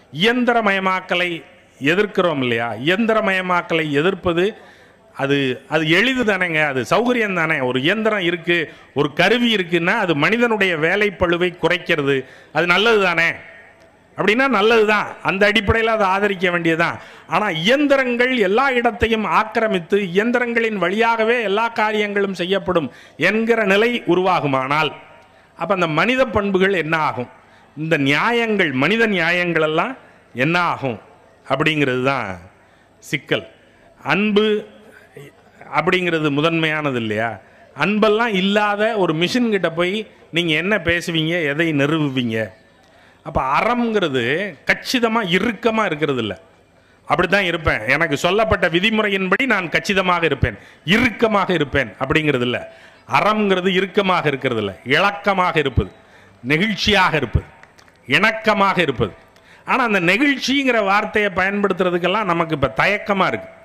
இயந்திரமயமாக்கலை எதிர்க்கிறோம் இல்லையா இயந்திரமயமாக்கலை எதிர்ப்பது அது அது எளிது தானேங்க அது சௌகரியம் தானே ஒரு இயந்திரம் இருக்கு ஒரு கருவி இருக்குன்னா அது மனிதனுடைய வேலைப்பளுவை குறைக்கிறது அது நல்லது தானே அப்படின்னா நல்லது தான் அந்த அடிப்படையில் அதை ஆதரிக்க வேண்டியதுதான் ஆனால் இயந்திரங்கள் எல்லா இடத்தையும் ஆக்கிரமித்து இயந்திரங்களின் வழியாகவே எல்லா காரியங்களும் செய்யப்படும் என்கிற நிலை உருவாகுமானால் அப்போ அந்த மனித பண்புகள் என்ன ஆகும் இந்த நியாயங்கள் மனித நியாயங்கள் எல்லாம் என்ன ஆகும் அப்படிங்கிறது தான் சிக்கல் அன்பு அப்படிங்கிறது முதன்மையானது இல்லையா அன்பெல்லாம் இல்லாத ஒரு மிஷின் கிட்ட போய் நீங்கள் என்ன பேசுவீங்க எதை நிறுவுவீங்க அப்போ அறம்ங்கிறது கச்சிதமாக இறுக்கமாக இருக்கிறது இல்லை அப்படித்தான் இருப்பேன் எனக்கு சொல்லப்பட்ட விதிமுறையின்படி நான் கச்சிதமாக இருப்பேன் இறுக்கமாக இருப்பேன் அப்படிங்கிறது இல்லை அறம்ங்கிறது இறுக்கமாக இருக்கிறது இல்லை இளக்கமாக இருப்பது நெகிழ்ச்சியாக இருப்பது இணக்கமாக இருப்பது ஆனால் அந்த நெகிழ்ச்சிங்கிற வார்த்தையை பயன்படுத்துறதுக்கெல்லாம் நமக்கு இப்போ தயக்கமாக இருக்குது